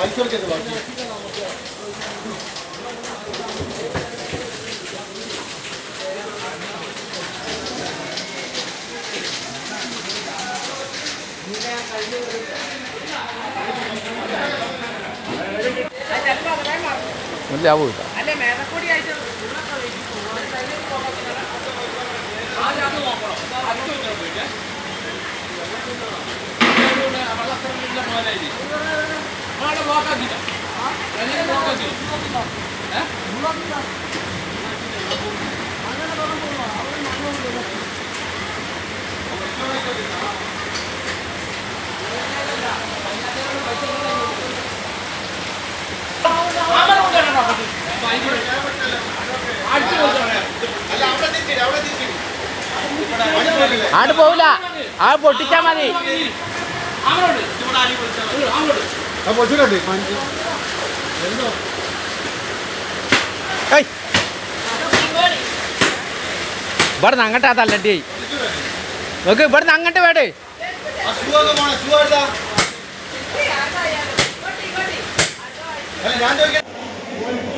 പൈസ കൊടുക്കരുത് ബാക്കി വലിയ ലാഭം കിട്ടാം അല്ലെ മേലക്കൂടി ആയിട്ട് ആണ്ട് പോവില്ല ആ പൊട്ടിച്ചാ മതി ആ പൊളിച്ചിട്ടുണ്ട് ഏയ്. ഇവിടുന്ന് അങ്ങോട്ടാ തല്ലട്ടി നോക്ക് ഇവിടുന്ന് അങ്ങോട്ട് വേടേ ആ ഷൂ ഒക്കെ പോണേ ഷൂ എടുത്താ അല്ല ഞാൻ ചോദിക്കാം